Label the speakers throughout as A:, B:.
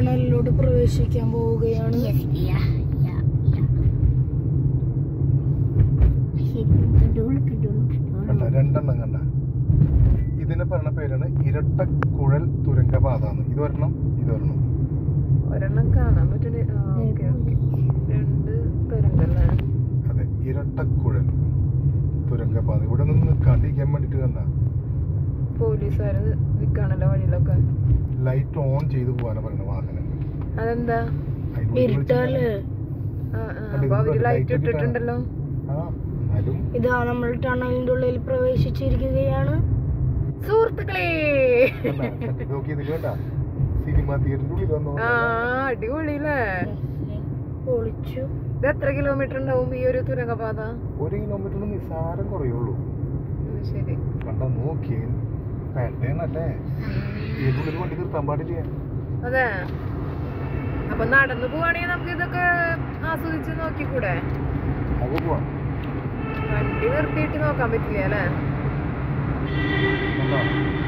A: ടണലിലോട്ട് പ്രവേശിക്കാൻ പോവുകയാണ്
B: Yes, yeah, yeah, yeah. ശരി, കിടൂൾ, കിടൂൾ, കിടൂൾ.
C: കണ്ട രണ്ടെണ്ണം കണ്ട ഇതിനെ പറഞ്ഞ പേരാണ് ഇരട്ടക്കുഴൽ തുരങ്കപാത എന്ന് ഇത് ഒരെണ്ണം ഇത് ഒരെണ്ണം
D: ഒരെണ്ണം കാണാൻ പറ്റണേ ആ ഓക്കെ ഓക്കെ രണ്ട് തരംഗല്ലേ
C: അതെ ഇരട്ടക്കുഴൽ തുരങ്കപാത ഇവിടെ നിന്ന് കണ്ടിരിക്കാൻ വേണ്ടിട്ട് കണ്ട
D: പോലീസുകാര് നിക്കാണല്ലോ വഴിയിലൊക്കെ
C: ലൈറ്റ് ഓൺ ചെയ്ത് പോകാനാ പറയുന്നത് വാഹനം
D: അതെന്താ
C: അതിനുള്ളിൽ
A: ഇരുട്ടാല്
D: ആ ആ അപ്പൊ അവര് ലൈറ്റ് ഇട്ടിട്ടുണ്ടല്ലോ
C: ആ എന്നാലും
A: ഇതാ നമ്മൾ ടണലിന്റെ ഉള്ളിൽ പ്രവേശിച്ചിരിക്കുകയാണ്
D: സുഹൃത്തുക്കളെ
C: കണ്ട, set നോക്കി ഇത് കണ്ട സിനിമ തിയേറ്ററിന്റെ ഉള്ളിൽ വന്നു
D: ആ അടിപൊളിയില്ലേ
A: പൊളിച്ചു
D: ഇത് എത്ര കിലോമീറ്റർ ഉണ്ടാവും ഈ ഒരു തുരങ്കപാത
C: ഒരു കിലോമീറ്ററിന് നിസ്സാരം കുറയുള്ളൂ
D: ഉം, ശരി
C: കണ്ട നോക്കി വേണ്ടേന്നല്ലേ ഇതിന്റെ ഉള്ളിൽ വണ്ടി നിർത്താൻ പാടില്ല
D: അതെ അപ്പൊ നടന്നു പോവാണെങ്കിൽ നമുക്ക് ഇതൊക്കെ ആസ്വദിച്ച് നോക്കിക്കൂടെ
C: അത് പോവാം
D: വണ്ടി നിർത്തിയിട്ട് നോക്കാൻ പറ്റില്ല അല്ലേ
C: കണ്ടോ?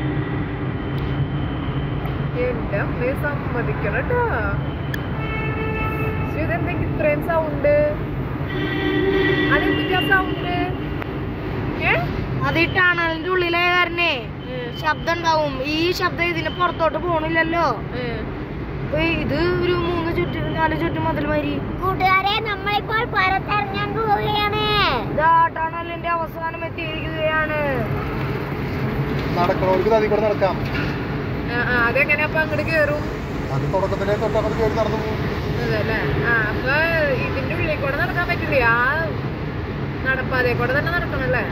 D: എന്റെ അമ്മയെ സമ്മതിക്കണം കേട്ടോ ഇതെന്തെങ്കിലും ഇത്രയും സൗണ്ട് അതെന്തിട്ടാ സൗണ്ട് ഏ
A: അത് ഈ ടണലിന്റെ ഉള്ളിലായ കാരണേ ശബ്ദം ഉണ്ടാവും ഈ ശബ്ദം ഇതിന് പുറത്തോട്ട് പോണില്ലല്ലോ
D: ഏ.
A: അപ്പൊ ഇത് ഒരു മൂന്ന് ചുറ്റും നാല് ചുറ്റും മതിൽ മാതിരി
B: കൂട്ടുകാരെ നമ്മളിപ്പോൾ പുറത്തിറങ്ങാൻ പോവുകയാണ്
A: ഇതാ ടണലിന്റെ അവസാനം എത്തിയിരിക്കുകയാണ്
C: നടക്കണവർക്ക് അതിൽ കൂടെ നടക്കാം
D: ആ, ആ, അതെങ്ങനെ അപ്പൊ അങ്ങോട്ട് കേറും
C: അത് തുടക്കത്തിലേ തൊട്ടങ്ങോട്ട് കയറി നടന്നു പോകും
D: അതല്ലേ ആ അപ്പൊ ഇതിന്റെ ഉള്ളിൽ കൂടെ നടക്കാൻ പറ്റില്ലേ ആ നടപ്പാതെ കൂടെ തന്നെ നടക്കണല്ലേ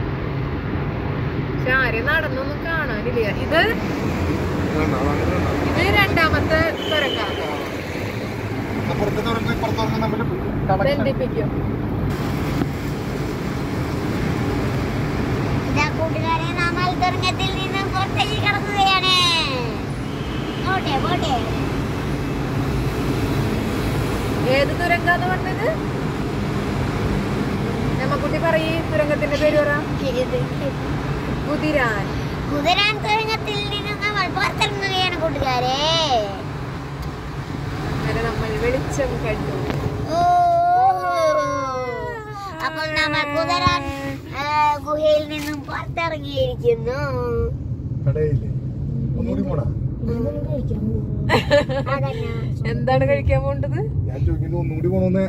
D: പക്ഷെ ആരെയും നടന്നൊന്നും കാണാനില്ല ഇത് ഇത് രണ്ടാമത്തെ തുരങ്ക
C: പുറത്ത് തുറന്ന് ഇപ്പുറത്ത് തുറന്ന് തമ്മിൽ കണക്ഷൻ
D: ബന്ധിപ്പിക്കും
B: ഇതാ കൂട്ടുകാരെ നമ്മൾ തുറങ്കത്തിൽ നിന്ന് പുറത്തേക്ക് കടക്കുകയാണ് പോട്ടെ പോട്ടെ
D: ഏത് തുരങ്കാന്ന് പറഞ്ഞത് നമ്മക്കുട്ടി പറയ് തുരങ്കത്തിന്റെ പേര് പറ കുതിരാൻ
B: കുതിരാൻ തുരങ്കത്തിൽ നിന്ന് നമ്മൾ പുറത്തിറങ്ങുകയാണ് കൂട്ടുകാരെ
D: അങ്ങനെ നമ്മൾ വെളിച്ചം കണ്ടു
B: ഓ അപ്പോൾ നമ്മൾ കുതിരാൻ ആ, ഗുഹയിൽ നിന്നും പുറത്തിറങ്ങിയിരിക്കുന്നു
C: കടയില്ലേ ഒന്നുകൂടി പോണാ
B: അതന്നെ
D: എന്താണ് കഴിക്കാൻ പോണ്ടത്
C: ഞാൻ ചോദിക്കുന്നത് ഒന്നുകൂടി പോണോന്നേ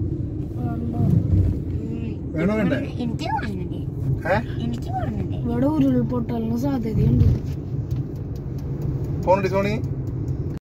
C: വേണോ വേണ്ടേ
B: എനിക്ക് കാണുന്നുണ്ട്
C: ഏ
B: എനിക്ക് കാണുന്നുണ്ട്
A: ഇവിടെ ഉരുൾപൊട്ടലിന് സാധ്യതയുണ്ട്
C: ഫോൺ സോണി